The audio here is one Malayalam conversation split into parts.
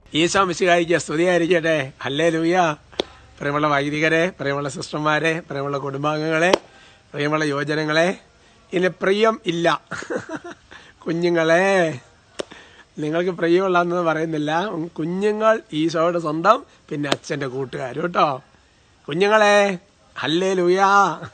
ഈശോ മിശിഹായിക്ക് സ്തുതിയായിരിക്കട്ടെ അല്ലേ ലൂയ പ്രിയമുള്ള വൈദികരെ പ്രിയമുള്ള സിസ്റ്റർമാരെ പ്രിയമുള്ള കുടുംബാംഗങ്ങളെ പ്രിയമുള്ള യുവജനങ്ങളെ ഇനി പ്രിയം ഇല്ല കുഞ്ഞുങ്ങളെ നിങ്ങൾക്ക് പ്രിയമുള്ളതെന്ന് പറയുന്നില്ല കുഞ്ഞുങ്ങൾ ഈശോയുടെ സ്വന്തം പിന്നെ അച്ഛന്റെ കൂട്ടുകാർ കേട്ടോ കുഞ്ഞുങ്ങളെ ഹല്ലേ ലൂയാ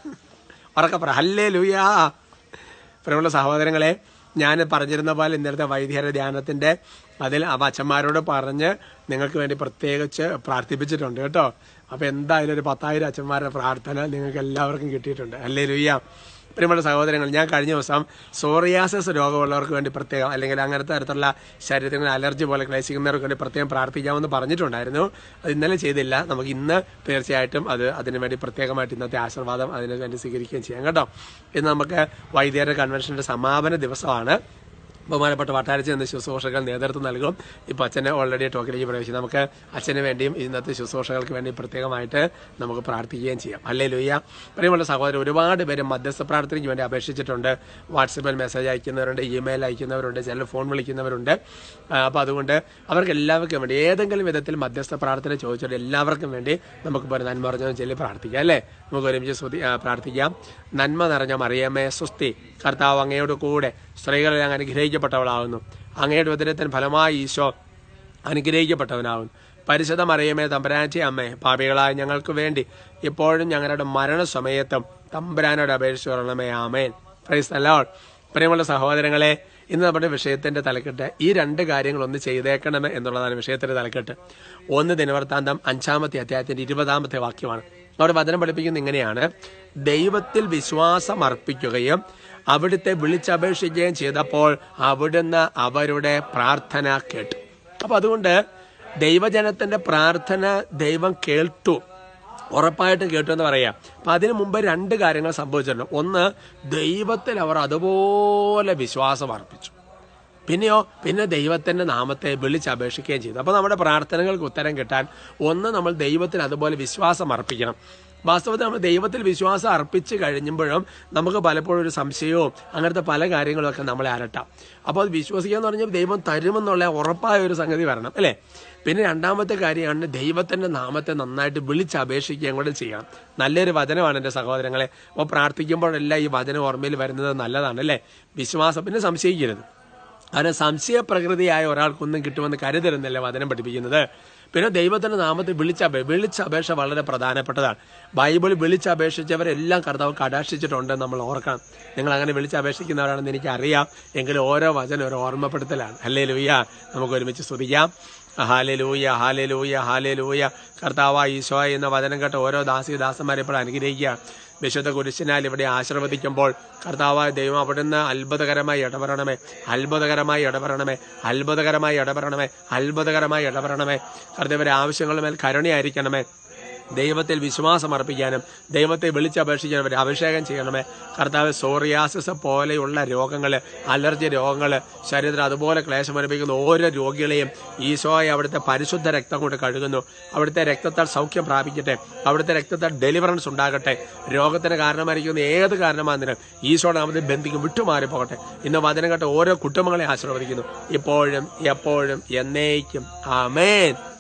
ഉറക്കെ പറ ഹല്ലേ ലൂയാ പ്രിയമുള്ള സഹോദരങ്ങളെ ഞാൻ പറഞ്ഞിരുന്ന പോലെ ഇന്നലത്തെ വൈദ്യര ധ്യാനത്തിന്റെ അതിൽ ആ അച്ഛന്മാരോട് പറഞ്ഞ് നിങ്ങൾക്ക് വേണ്ടി പ്രത്യേകിച്ച് പ്രാർത്ഥിപ്പിച്ചിട്ടുണ്ട് കേട്ടോ അപ്പൊ എന്തായാലും ഒരു പത്തായിരം അച്ഛന്മാരുടെ പ്രാർത്ഥന നിങ്ങൾക്ക് എല്ലാവർക്കും കിട്ടിയിട്ടുണ്ട് അല്ലേ ലുയ്യ പ്രിയമുള്ള സഹോദരങ്ങൾ ഞാൻ കഴിഞ്ഞ ദിവസം സോറിയാസിസ് രോഗമുള്ളവർക്ക് വേണ്ടി പ്രത്യേകം അല്ലെങ്കിൽ അങ്ങനത്തെ തരത്തിലുള്ള ശരീരത്തിന് അലർജി പോലെ ക്ലേശിക്കുന്നവർക്ക് വേണ്ടി പ്രത്യേകം പ്രാർത്ഥിക്കാമെന്ന് പറഞ്ഞിട്ടുണ്ടായിരുന്നു അത് ഇന്നലെ ചെയ്തില്ല നമുക്ക് ഇന്ന് തീർച്ചയായിട്ടും അത് അതിനു വേണ്ടി പ്രത്യേകമായിട്ട് ഇന്നത്തെ ആശീർവാദം അതിനു വേണ്ടി സ്വീകരിക്കുകയും ചെയ്യാം കേട്ടോ ഇന്ന് നമുക്ക് വൈദ്യരുടെ കൺവെൻഷന്റെ സമാപന ദിവസമാണ് ബഹുമാനപ്പെട്ട വട്ടാരച്ചി എന്ന ശുശ്രൂഷകൾ നേതൃത്വം നൽകും ഇപ്പോൾ അച്ഛനെ ഓൾറെഡി ടോക്കിലേക്ക് പ്രവേശിച്ചു നമുക്ക് അച്ഛന് വേണ്ടിയും ഇന്നത്തെ ശുശ്രൂഷകൾക്ക് വേണ്ടി പ്രത്യേകമായിട്ട് നമുക്ക് പ്രാർത്ഥിക്കുകയും ചെയ്യാം അല്ലേ ലൂയ്യ പ്രിയമുള്ള സഹോദരൻ ഒരുപാട് പേര് മധ്യസ്ഥ പ്രാർത്ഥനയ്ക്ക് വേണ്ടി അപേക്ഷിച്ചിട്ടുണ്ട് വാട്സപ്പിൽ മെസ്സേജ് അയക്കുന്നവരുണ്ട് ഇമെയിൽ അയക്കുന്നവരുണ്ട് ചില ഫോൺ വിളിക്കുന്നവരുണ്ട് അപ്പോൾ അതുകൊണ്ട് അവർക്ക് എല്ലാവർക്കും വേണ്ടി ഏതെങ്കിലും വിധത്തിൽ മധ്യസ്ഥ പ്രാർത്ഥന ചോദിച്ചിട്ട് എല്ലാവർക്കും വേണ്ടി നമുക്ക് ഇപ്പോൾ നന്മ പറഞ്ഞ ചൊല്ലി പ്രാർത്ഥിക്കാം അല്ലേ നമുക്ക് ഒരുമിച്ച് സ്തുതി ആ, പ്രാർത്ഥിക്കാം നന്മ നിറഞ്ഞ മറിയമ്മേ സുസ്തി കർത്താവ് അങ്ങയോട് കൂടെ സ്ത്രീകളിൽ അങ്ങ് അനുഗ്രഹിക്കപ്പെട്ടവളാകുന്നു അങ്ങയുടെ ഉദരത്തിന് ഫലമായി ഈശോ അനുഗ്രഹിക്കപ്പെട്ടവനാകുന്നു പരിശുദ്ധ മറിയമേ തമ്പരാറ്റി അമ്മേ പാപികളായ ഞങ്ങൾക്ക് വേണ്ടി ഇപ്പോഴും ഞങ്ങളുടെ മരണസമയത്തും തമ്പുരാനോട് അപേക്ഷിച്ച് പറയണമേ ആമേൻ പ്രൈസ് അല്ലോൾ പ്രിയമുള്ള സഹോദരങ്ങളെ ഇന്ന് നമ്മുടെ വിഷയത്തിന്റെ തലക്കെട്ട് ഈ രണ്ട് കാര്യങ്ങൾ ഒന്ന് ചെയ്തേക്കണമേ എന്നുള്ളതാണ് വിഷയത്തിന്റെ തലക്കെട്ട് ഒന്ന് ദിനവൃത്താന്തം അഞ്ചാമത്തെ അധ്യായത്തിന്റെ ഇരുപതാമത്തെ വാക്യമാണ് അവിടെ വചനം പഠിപ്പിക്കുന്നത് ഇങ്ങനെയാണ് ദൈവത്തിൽ വിശ്വാസം അർപ്പിക്കുകയും അവിടുത്തെ വിളിച്ചപേക്ഷിക്കുകയും ചെയ്തപ്പോൾ അവിടുന്ന് അവരുടെ പ്രാർത്ഥന കേട്ടു അപ്പൊ അതുകൊണ്ട് ദൈവജനത്തിന്റെ പ്രാർത്ഥന ദൈവം കേട്ടു ഉറപ്പായിട്ടും കേട്ടു എന്ന് പറയാം അപ്പൊ അതിനു മുമ്പ് രണ്ട് കാര്യങ്ങൾ സംഭവിച്ചിട്ടുണ്ട് ഒന്ന് ദൈവത്തിൽ അവർ അതുപോലെ വിശ്വാസം അർപ്പിച്ചു പിന്നെയോ പിന്നെ ദൈവത്തിന്റെ നാമത്തെ വിളിച്ചപേക്ഷിക്കുകയും ചെയ്തു അപ്പൊ നമ്മുടെ പ്രാർത്ഥനകൾക്ക് ഉത്തരം കിട്ടാൻ ഒന്ന് നമ്മൾ ദൈവത്തിൽ അതുപോലെ വിശ്വാസം അർപ്പിക്കണം വാസ്തവത്തിൽ നമ്മൾ ദൈവത്തിൽ വിശ്വാസം അർപ്പിച്ച് കഴിഞ്ഞുമ്പോഴും നമുക്ക് പലപ്പോഴും ഒരു സംശയവും അങ്ങനത്തെ പല കാര്യങ്ങളൊക്കെ നമ്മളെ അരട്ടാം അപ്പോൾ അത് വിശ്വസിക്കുക എന്ന് പറഞ്ഞാൽ ദൈവം തരുമെന്നുള്ള ഉറപ്പായ ഒരു സംഗതി വരണം അല്ലേ പിന്നെ രണ്ടാമത്തെ കാര്യമാണ് ദൈവത്തിന്റെ നാമത്തെ നന്നായിട്ട് വിളിച്ചപേക്ഷിക്കുകയും കൂടെ ചെയ്യണം നല്ലൊരു വചനമാണ് എൻ്റെ സഹോദരങ്ങളെ അപ്പോൾ പ്രാർത്ഥിക്കുമ്പോഴെല്ലാം ഈ വചനം ഓർമ്മയിൽ വരുന്നത് നല്ലതാണ് അല്ലേ വിശ്വാസം പിന്നെ സംശയിക്കരുത് കാരണം സംശയ പ്രകൃതിയായ ഒരാൾക്കൊന്നും കിട്ടുമെന്ന് കരുതരുന്നല്ലേ വചനം പഠിപ്പിക്കുന്നത് പിന്നെ ദൈവത്തിന്റെ നാമത്തിൽ വിളിച്ചപേ വിളിച്ചപേക്ഷ വളരെ പ്രധാനപ്പെട്ടതാണ് ബൈബിൾ വിളിച്ചപേക്ഷിച്ചവരെല്ലാം കർത്താവ് കടാക്ഷിച്ചിട്ടുണ്ടെന്ന് നമ്മൾ ഓർക്കണം നിങ്ങൾ അങ്ങനെ വിളിച്ചപേക്ഷിക്കുന്നവരാണെന്ന് എനിക്ക് അറിയാം എങ്കിലും ഓരോ വചനം ഒരു ഓർമ്മപ്പെടുത്തലാണ് അല്ലേ ലൂയ്യ നമുക്ക് ഒരുമിച്ച് സ്തുതിക്കാം ഹാലലൂയ ഹാലലൂയ ഹാലലൂയ കർത്താവ ഈശോ എന്ന വചനം കേട്ട ഓരോ ദാസി ദാസന്മാരെ ഇപ്പോൾ അനുഗ്രഹിക്കുക വിശുദ്ധ കുരിശിനാൽ ഇവിടെ ആശീർവദിക്കുമ്പോൾ കർത്താവായ ദൈവം അവിടുന്ന് അത്ഭുതകരമായി ഇടപെടണമേ അത്ഭുതകരമായി ഇടപെടണമേ അത്ഭുതകരമായി ഇടപെടണമേ അത്ഭുതകരമായി ഇടപെടണമേ കർത്തവരെ ആവശ്യങ്ങളുടെ മേൽ കരുണയായിരിക്കണമേ ദൈവത്തിൽ വിശ്വാസം അർപ്പിക്കാനും ദൈവത്തെ വിളിച്ചപേക്ഷിക്കാനും അവരെ അഭിഷേകം ചെയ്യണമേ കർത്താവ് സോറിയാസിസ് പോലെയുള്ള രോഗങ്ങൾ അലർജി രോഗങ്ങൾ ശരീരത്തിൽ അതുപോലെ ക്ലേശം അനുഭവിക്കുന്ന ഓരോ രോഗികളെയും ഈശോയെ അവിടുത്തെ പരിശുദ്ധ രക്തം കൊണ്ട് കഴുകുന്നു അവിടുത്തെ രക്തത്താൽ സൗഖ്യം പ്രാപിക്കട്ടെ അവിടുത്തെ രക്തത്താൽ ഡെലിവറൻസ് ഉണ്ടാകട്ടെ രോഗത്തിന് കാരണമായിരിക്കുന്ന ഏത് കാരണമാണെങ്കിലും ഈശോയുടെ നാമത്തിൽ ബന്ധിക്കും വിട്ടുമാറി പോകട്ടെ ഇന്ന് വചനം കേട്ട ഓരോ കുടുംബങ്ങളെ ആശീർവദിക്കുന്നു ഇപ്പോഴും എപ്പോഴും എന്നേക്കും ആമേൻ